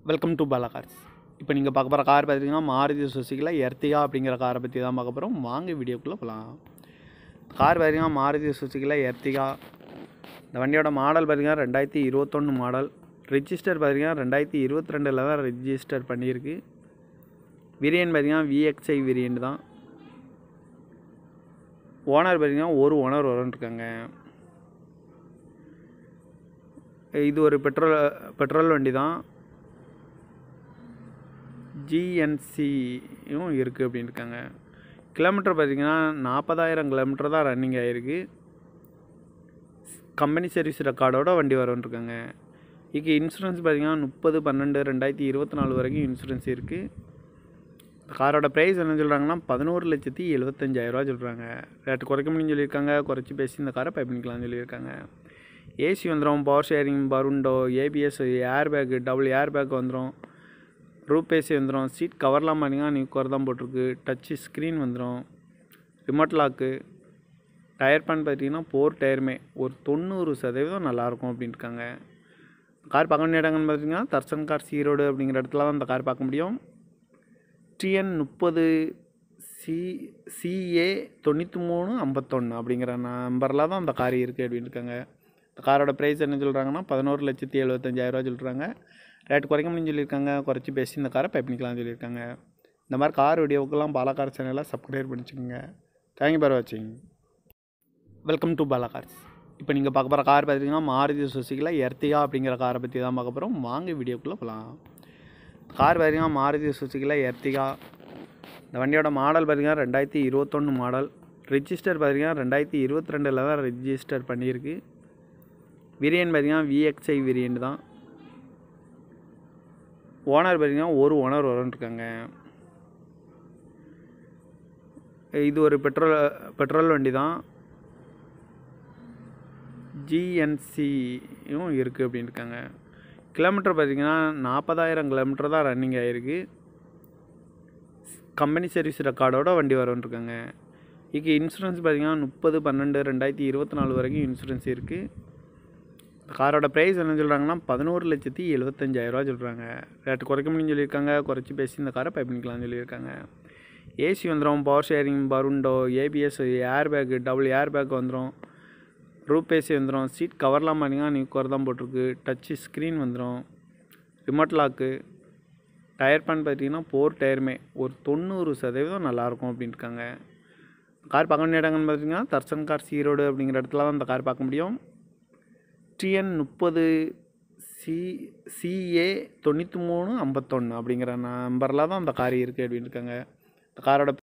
welcome to Bala cars இப்போ நீங்கள் பார்க்க போகிற கார் பார்த்தீங்கன்னா மாருதி சுசுக்கியில் எர்த்திகா அப்படிங்கிற காரை பற்றி தான் பார்க்க போகிறோம் வாங்க வீடியோக்குள்ளே போகலாம் கார் பார்த்தீங்கன்னா மாருதி சுசுக்கியில் எர்த்திகா இந்த வண்டியோட மாடல் பார்த்தீங்கன்னா ரெண்டாயிரத்தி இருபத்தொன்று மாடல் ரிஜிஸ்டர் பார்த்தீங்கன்னா ரெண்டாயிரத்தி இருபத்தி ரெண்டில் தான் ரிஜிஸ்டர் பண்ணியிருக்கு வேரியன்ட் பார்த்தீங்கன்னா விஎக்ஸ்ஐ வேரியன்ட் தான் ஓனர் பார்த்தீங்கன்னா ஒரு ஓனர் இருக்காங்க இது ஒரு பெட்ரோல் பெட்ரோல் வண்டி தான் ஜிஎன்சியும் இருக்குது அப்படின்னு இருக்காங்க கிலோமீட்டர் பார்த்தீங்கன்னா நாற்பதாயிரம் கிலோமீட்டர் தான் ரன்னிங் ஆகிருக்கு கம்பெனி சர்வீஸ் ரெக்கார்டோட வண்டி வரும்ன்ருக்காங்க இதுக்கு இன்சூரன்ஸ் பார்த்தீங்கன்னா முப்பது பன்னெண்டு ரெண்டாயிரத்தி இருபத்தி நாலு வரைக்கும் இன்சூரன்ஸ் இருக்குது காரோட ப்ரைஸ் என்ன சொல்கிறாங்கன்னா பதினோரு லட்சத்தி எழுபத்தஞ்சாயிரரூவா சொல்கிறாங்க ரேட்டு குறைக்க முடியும்னு சொல்லியிருக்காங்க குறைச்சி பேசி இந்த காரை பை பண்ணிக்கலாம்னு சொல்லியிருக்காங்க ஏசி வந்துடும் பவர் ஷேரிங் பருண்டோ ABS air bag double air bag வந்துடும் ரூப் ஏசி வந்துடும் சீட் கவர்லாம் பார்த்தீங்கன்னா நியூ கவர் தான் போட்டிருக்கு டச்சு ஸ்க்ரீன் வந்துடும் ரிமோட் லாக்கு டயர் பேன் பார்த்தீங்கன்னா போர் டயருமே ஒரு தொண்ணூறு சதவீதம் நல்லாயிருக்கும் அப்படின்ட்டுருக்காங்க கார் பார்க்க வேண்டிய இடங்கள்னு பார்த்தீங்கன்னா தர்சன் கார் ஈரோடு அப்படிங்கிற இடத்துல தான் இந்த கார் பார்க்க முடியும் டிஎன் முப்பது சி சிஏ தொண்ணூற்றி மூணு ஐம்பத்தொன்று அப்படிங்கிற நம்பரில் தான் அந்த கார் இருக்குது அப்படின்னு இருக்காங்க இந்த காரோட ப்ரைஸ் என்ன சொல்கிறாங்கன்னா பதினோரு லட்சத்தி எழுபத்தஞ்சாயிரரூவா சொல்கிறாங்க ரேட் குறைக்க முடியும்னு சொல்லியிருக்காங்க குறைச்சி பேசி இந்த காரை பை பண்ணிக்கலாம்னு சொல்லியிருக்காங்க இந்த மாதிரி கார் வீடியோவுக்கெல்லாம் பாலாகார் சேனலை சப்ஸ்கிரைப் பண்ணிச்சுக்கோங்க தேங்க்யூ பார் வாட்சிங் வெல்கம் டு பாலா கார்ஸ் இப்போ நீங்கள் பார்க்க போகிற கார் பார்த்தீங்கன்னா மாருதி சுசுக்கியில் எர்த்திகா அப்படிங்கிற காரை பற்றி தான் பார்க்க போகிறோம் வாங்க வீடியோக்குள்ளே போகலாம் கார் பார்த்தீங்கன்னா மாருதி சுசுக்கியில் எர்த்திகா இந்த வண்டியோட மாடல் பார்த்தீங்கன்னா ரெண்டாயிரத்தி இருபத்தொன்று மாடல் ரிஜிஸ்டர் பார்த்தீங்கன்னா ரெண்டாயிரத்தி இருபத்தி ரெண்டில் தான் ரிஜிஸ்டர் பண்ணியிருக்கு வேரியன்ட் பார்த்தீங்கன்னா விஎக்ஸ்ஐ வேரியன்ட் தான் ஓனர் பார்த்தீங்கன்னா ஒரு ஓனர் இருக்காங்க இது ஒரு பெட்ரோல் பெட்ரோல் வண்டி தான் ஜிஎன்சியும் இருக்குது அப்படின்னு இருக்காங்க கிலோமீட்டர் பார்த்தீங்கன்னா நாற்பதாயிரம் கிலோமீட்டர் தான் ரன்னிங் ஆகிருக்கு கம்பெனி சர்வீஸ் ரெக்கார்டோட வண்டி வரும்ன்ருக்காங்க இதுக்கு இன்சூரன்ஸ் பார்த்தீங்கன்னா முப்பது பன்னெண்டு ரெண்டாயிரத்தி இருபத்தி நாலு வரைக்கும் இன்சூரன்ஸ் இருக்குது காரோட ப்ரைஸ் என்ன சொல்கிறாங்கன்னா பதினோரு லட்சத்தி எழுபத்தஞ்சாயிரரூவா சொல்கிறாங்க ரேட்டு குறைக்க முடியும்னு சொல்லியிருக்காங்க குறைச்சி பேசி இந்த காரை பை பண்ணிக்கலாம்னு சொல்லியிருக்காங்க ஏசி வந்துடும் பவர் ஷேரிங் பருண்டோ ABS air bag double air bag வந்துடும் ரூப் ஏசி வந்துடும் சீட் கவர்லாம் பார்த்தீங்கன்னா நியூ கவர் தான் போட்டிருக்கு டச்சு ஸ்க்ரீன் வந்துடும் ரிமோட் லாக்கு டயர் பேன் பார்த்தீங்கன்னா போர் டயருமே ஒரு தொண்ணூறு சதவீதம் நல்லாயிருக்கும் அப்படின்ட்டுருக்காங்க கார் பார்க்க வேண்டிய இடங்கள்னு பார்த்தீங்கன்னா தர்சன் கார் ஈரோடு அப்படிங்கிற இடத்துல தான் இந்த கார் பார்க்க முடியும் டிஎன் முப்பது சி சிஏ தொண்ணூற்றி மூணு ஐம்பத்தொன்று அப்படிங்கிற நம்பரில் தான் அந்த கார் இருக்குது அப்படின்னு இருக்காங்க இந்த காரோட